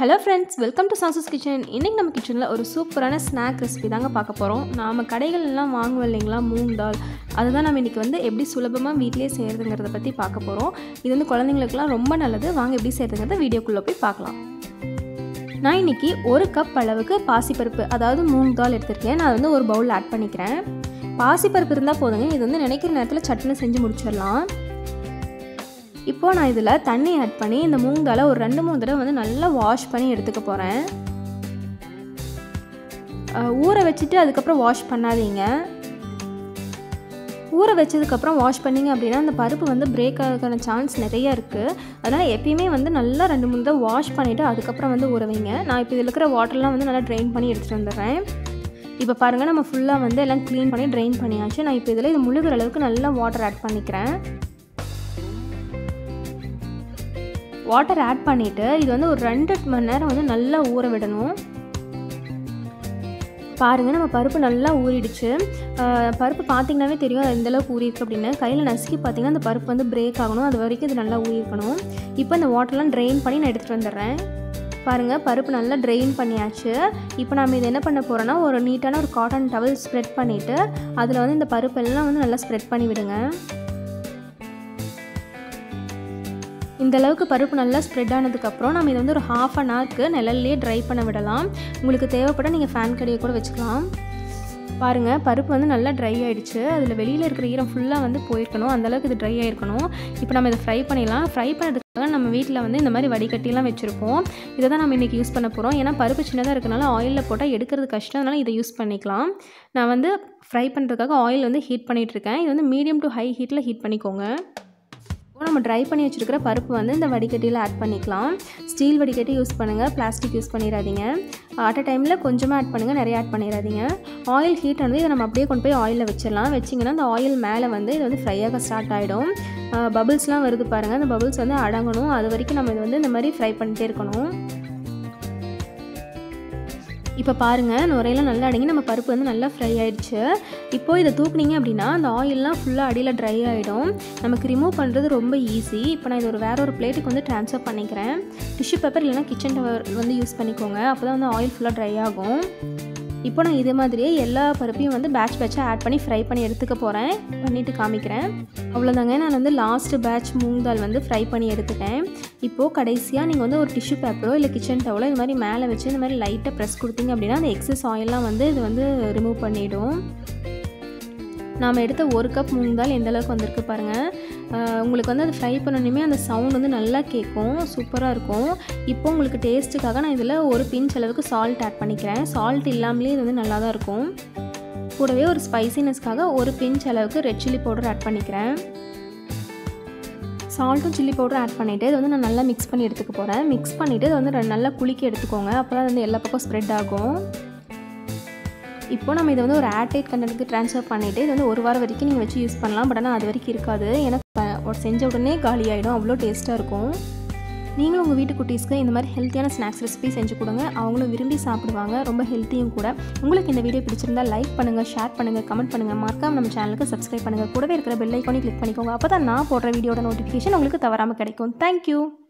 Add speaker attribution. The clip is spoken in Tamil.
Speaker 1: ஹலோ ஃப்ரெண்ட்ஸ் வெல்கம் டு சாசஸ் கிச்சன் இன்றைக்கி நம்ம கிச்சனில் ஒரு சூப்பரான ஸ்நாக் ரெசிபி தாங்க பார்க்க போகிறோம் நாம் கடைகள்லாம் வாங்குவோம் இல்லைங்களா மூங் தால் அதுதான் நம்ம இன்றைக்கி வந்து எப்படி சுலபமாக வீட்டிலே செய்கிறதுங்கிறத பற்றி பார்க்க போகிறோம் இது வந்து குழந்தைங்களுக்குலாம் ரொம்ப நல்லது வாங்க எப்படி செய்கிறதுங்கிறத வீடியோக்குள்ளே போய் பார்க்கலாம் நான் இன்றைக்கி ஒரு கப் அளவுக்கு பாசிப்பருப்பு அதாவது மூங் தால் எடுத்திருக்கேன் நான் வந்து ஒரு பவுல் ஆட் பண்ணிக்கிறேன் பாசிப்பருப்பு இருந்தால் போதுங்க இது வந்து நினைக்கிற நேரத்தில் சட்டுன்னு செஞ்சு முடிச்சிடலாம் இப்போது நான் இதில் தண்ணி ஆட் பண்ணி இந்த மூங் தாலை ஒரு ரெண்டு மூணு தடவை வந்து நல்லா வாஷ் பண்ணி எடுத்துக்க போகிறேன் ஊற வச்சுட்டு அதுக்கப்புறம் வாஷ் பண்ணாதீங்க ஊற வச்சதுக்கப்புறம் வாஷ் பண்ணிங்க அப்படின்னா அந்த பருப்பு வந்து பிரேக் ஆகிறதுக்கான சான்ஸ் நிறைய இருக்குது அதனால் எப்பயுமே வந்து நல்லா ரெண்டு மூணு தடவை வாஷ் பண்ணிவிட்டு அதுக்கப்புறம் வந்து ஊற வைங்க நான் இப்போ இதில் இருக்கிற வாட்டர்லாம் வந்து நல்லா ட்ரெயின் பண்ணி எடுத்துகிட்டு வந்துடுறேன் இப்போ பாருங்கள் நம்ம ஃபுல்லாக வந்து எல்லாம் க்ளீன் பண்ணி ட்ரெயின் பண்ணியாச்சு நான் இப்போ இதில் இது முழுகிற அளவுக்கு நல்லா வாட்டர் ஆட் பண்ணிக்கிறேன் வாட்டர் ஆட் பண்ணிவிட்டு இது வந்து ஒரு ரெண்டு மணி நேரம் வந்து நல்லா ஊற விடணும் பாருங்கள் நம்ம பருப்பு நல்லா ஊறிடுச்சு பருப்பு பார்த்திங்கனாவே தெரியும் அது எந்தளவுக்கு ஊறிருக்கு அப்படின்னு கையில் நசுக்கி பார்த்திங்கன்னா அந்த பருப்பு வந்து பிரேக் ஆகணும் அது வரைக்கும் இது நல்லா ஊறிக்கணும் இப்போ இந்த வாட்டர்லாம் ட்ரெயின் பண்ணி நான் எடுத்துகிட்டு வந்துடுறேன் பாருங்கள் பருப்பு நல்லா ட்ரெயின் பண்ணியாச்சு இப்போ நம்ம இது என்ன பண்ண போகிறோன்னா ஒரு நீட்டான ஒரு காட்டன் டவல் ஸ்ப்ரெட் பண்ணிவிட்டு அதில் வந்து இந்த பருப்பு எல்லாம் வந்து நல்லா ஸ்ப்ரெட் பண்ணி விடுங்க இந்த அளவுக்கு பருப்பு நல்லா ஸ்ப்ரெட் ஆனதுக்கப்புறம் நம்ம இதை வந்து ஒரு ஹாஃப் அன் ஹவருக்கு நிழல்லையே ட்ரை பண்ண விடலாம் உங்களுக்கு தேவைப்பட நீங்கள் ஃபேன் கடையை கூட வச்சுக்கலாம் பாருங்கள் பருப்பு வந்து நல்லா ட்ரை ஆகிடுச்சு அதில் வெளியில் இருக்கிற ஈரம் ஃபுல்லாக வந்து போயிருக்கணும் அந்தளவுக்கு இது ட்ரை ஆகிருக்கணும் இப்போ நம்ம இதை ஃப்ரை பண்ணிடலாம் ஃப்ரை பண்ணுறதுக்காக நம்ம வீட்டில் வந்து இந்த மாதிரி வடிகட்டிலாம் வச்சுருப்போம் இதை தான் நம்ம இன்றைக்கி யூஸ் பண்ண போகிறோம் ஏன்னா பருப்பு சின்னதாக இருக்கனால ஆயிலில் போட்டால் எடுக்கிறது கஷ்டம் அதனால் இதை யூஸ் பண்ணிக்கலாம் நான் வந்து ஃப்ரை பண்ணுறதுக்காக ஆயில் வந்து ஹீட் பண்ணிகிட்ருக்கேன் இது வந்து மீடியம் டு ஹை ஹீட்டில் ஹீட் பண்ணிக்கோங்க இப்போ நம்ம ட்ரை பண்ணி வச்சுருக்கிற பருப்பு வந்து இந்த வடிகட்டியில் ஆட் பண்ணிக்கலாம் ஸ்டீல் வடிகட்டி யூஸ் பண்ணுங்கள் பிளாஸ்டிக் யூஸ் பண்ணிடாதீங்க அட் அ டைமில் கொஞ்சமாக ஆட் பண்ணுங்கள் நிறைய ஆட் பண்ணிடாதீங்க ஆயில் ஹீட் வந்து இதை நம்ம அப்படியே கொண்டு போய் ஆயிலில் வச்சிடலாம் வச்சிங்கன்னா அந்த ஆயில் மேலே வந்து இது வந்து ஃப்ரையாக ஸ்டார்ட் ஆகிடும் பபிள்ஸ்லாம் வருது பாருங்கள் அந்த பபிள்ஸ் வந்து அடங்கணும் அது வரைக்கும் நம்ம இது வந்து இந்த மாதிரி ஃப்ரை பண்ணிட்டே இருக்கணும் இப்போ பாருங்கள் நுரையெல்லாம் நல்லா அடங்கி நம்ம பருப்பு வந்து நல்லா ஃப்ரை ஆகிடுச்சு இப்போது இதை தூக்குனீங்க அப்படின்னா அந்த ஆயிலெலாம் ஃபுல்லாக அடியில் ட்ரை ஆகிடும் நமக்கு ரிமூவ் பண்ணுறது ரொம்ப ஈஸி இப்போ நான் இது ஒரு வேறு ஒரு பிளேட்டுக்கு வந்து ட்ரான்ஸ்ஃபர் பண்ணிக்கிறேன் டிஷ்யூ பேப்பர் இல்லைனா கிச்சன் டவர் வந்து யூஸ் பண்ணிக்கோங்க அப்போ தான் வந்து ஆயில் ஃபுல்லாக ட்ரை ஆகும் இப்போ நான் இதே மாதிரியே எல்லா பருப்பையும் வந்து பேட்ச் பேட்சாக ஆட் பண்ணி ஃப்ரை பண்ணி எடுத்துக்க போகிறேன் பண்ணிவிட்டு காமிக்கிறேன் அவ்வளோதாங்க நான் வந்து லாஸ்ட்டு பேட்ச் மூங் தால் வந்து ஃப்ரை பண்ணி எடுத்துட்டேன் இப்போது கடைசியாக நீங்கள் வந்து ஒரு டிஷ்யூ பேப்பரோ இல்லை கிச்சன் டவலோ இது மாதிரி மேலே வச்சு இந்த மாதிரி லைட்டாக ப்ரெஸ் கொடுத்தீங்க அப்படின்னா அந்த எக்ஸஸ் ஆயிலெலாம் வந்து இது வந்து ரிமூவ் பண்ணிவிடும் நாம் எடுத்த ஒரு கப் மூங் தால் எந்த அளவுக்கு வந்திருக்கு பாருங்கள் உங்களுக்கு வந்து அது ஃப்ரை பண்ணணுமே அந்த சவுண்ட் வந்து நல்லா கேட்கும் சூப்பராக இருக்கும் இப்போ உங்களுக்கு டேஸ்ட்டுக்காக நான் இதில் ஒரு பிஞ்ச் அளவுக்கு சால்ட் ஆட் பண்ணிக்கிறேன் சால்ட் இல்லாமலே இது வந்து நல்லா தான் இருக்கும் கூடவே ஒரு ஸ்பைசினஸ்க்காக ஒரு பிஞ்ச் அளவுக்கு ரெட் சில்லி பவுடர் ஆட் பண்ணிக்கிறேன் சால்ட்டும் சில்லி பவுடரும் ஆட் பண்ணிவிட்டு இது வந்து நான் நல்லா மிக்ஸ் பண்ணி எடுத்துக்க போகிறேன் மிக்ஸ் பண்ணிவிட்டு இது வந்து நல்லா குலுக்கி எடுத்துக்கோங்க அப்போ தான் வந்து எல்லா பக்கம் ஸ்ப்ரெட் ஆகும் இப்போ நம்ம இதை வந்து ஒரு ஏர்டைட் கண்டென்ட்டுக்கு ட்ரான்ஸ்ஃபர் பண்ணிவிட்டு இது வந்து ஒரு வாரம் வரைக்கும் நீங்கள் வச்சு யூஸ் பண்ணலாம் பட் ஆனால் அது வரைக்கும் இருக்காது ஏன்னா செஞ்ச உடனே காலி ஆகிடும் அவ்வளோ டேஸ்ட்டாக இருக்கும் நீங்களும் உங்கள் வீட்டு குட்டீஸ்க்கு இந்த மாதிரி ஹெல்த்தியான ஸ்நாக்ஸ் ரெசிபி செஞ்சு கொடுங்க அவங்களும் விரும்பி சாப்பிடுவாங்க ரொம்ப ஹெல்த்தியும் கூட உங்களுக்கு இந்த வீடியோ பிடிச்சிருந்தால் லைக் பண்ணுங்கள் ஷேர் பண்ணுங்கள் கமெண்ட் பண்ணுங்கள் மறக்காம நம்ம சேனலுக்கு சப்ஸ்கிரைப் பண்ணுங்கள் கூடவே இருக்கிற பெல் ஐக்கானே கிளிக் பண்ணிக்கோங்க அப்போ தான் நான் போடுற வீடியோட நோட்டிஃபிகேஷன் உங்களுக்கு தவறாமல் கிடைக்கும் தேங்க்யூ